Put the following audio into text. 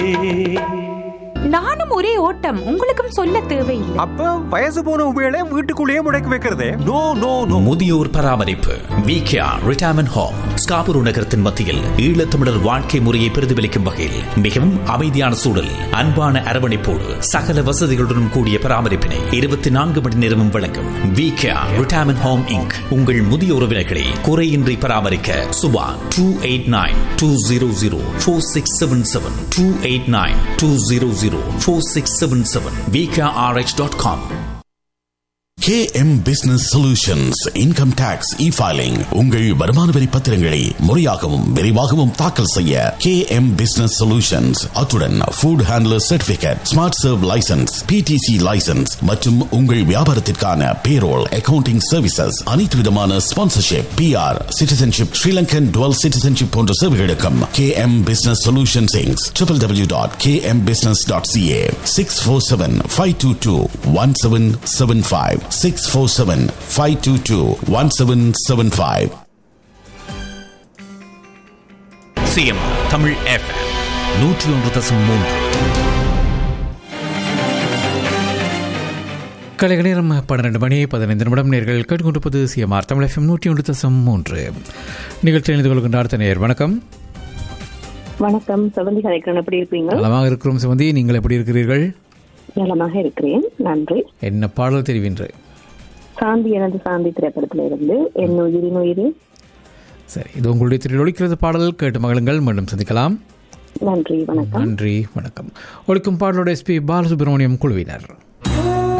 நானும் ஒரே ஓட்டம் உங்களுக்கும் சொல்ல தேவையில்லை அப்ப வயசு போன உபயோக வீட்டுக்குள்ளேயே முடக்கி வைக்கிறதே நோ நோ நோ முதியோர் பராமரிப்பு விகேஆர் ரிட்டையர்மெண்ட் ஹோம் ஸ்காபுரு நகரத்தின் மத்தியில் ஈழத்தமிழர் வாழ்க்கை முறையை பிரதிபலிக்கும் வகையில் மிகவும் அமைதியான சூழல் அன்பான அரவணைப்போடு சகல வசதிகளுடன் கூடிய பராமரிப்பினை இருபத்தி நான்கு மணி நேரமும் வழங்கும் விகேஆர் ரிட்டையர்மெண்ட் ஹோம் இங்க் உங்கள் முதிய உறவினர்களை குறையின்றி பராமரிக்க Subha two eight nine two zero zero four six seven seven two eight nine two zero zero four six seven seven VKRH dot com KM Business Solutions Income Tax E-Filing உங்கள் வருமான வரி பத்திரங்களை முறையாகவும் விரைவாகவும் தாக்கல் செய்ய KM Business Solutions அத்துடன் food handler certificate smart serve license PTC license மற்றும் உங்கள் வியாபாரத்திற்கான பேரோல் அக்கவுண்டிங் சர்வீசஸ் அனைத்து விதமான sponsorship PR citizenship Sri Lankan dual citizenship போன்ற சேவைகளுக்கும் KM Business Solutions Inc. www.kmbusiness.ca 647-522-1775 647-522-1775 CM Tamil FM நூற்றி ஒன்று தசம் மூன்று கலைக நேரம் பன்னிரண்டு மணி பதினைந்து நிமிடம் நேர்கள் கேட்டுக்கொண்டிருப்பது சிஎம்ஆர் தமிழ் எஃப்எம் நூற்றி ஒன்று தசம் மூன்று நிகழ்ச்சியில் இணைந்து கொள்கின்ற அடுத்த நேர் வணக்கம் வணக்கம் செவந்தி கலைக்கரன் எப்படி இருப்பீங்க நலமாக இருக்கிறோம் சிவந்தி நீங்கள் எப்படி இருக்கிறீர்கள் நலமாக இருக்கிறேன் நன்றி என்ன பாடல் தெரிவின்ற சாந்தி எனது சாந்தி திரைப்படத்தில இருந்து என் உயிரின் உயிரி சரி இது உங்களுடைய திரையில் ஒழிக்கிறது பாடல் கேட்டு மகளுங்கள் மீண்டும் சந்திக்கலாம் நன்றி வணக்கம் நன்றி வணக்கம் ஒழிக்கும் பாடலோட எஸ்பி பாலசுப்ரமணியம் குழுவினர்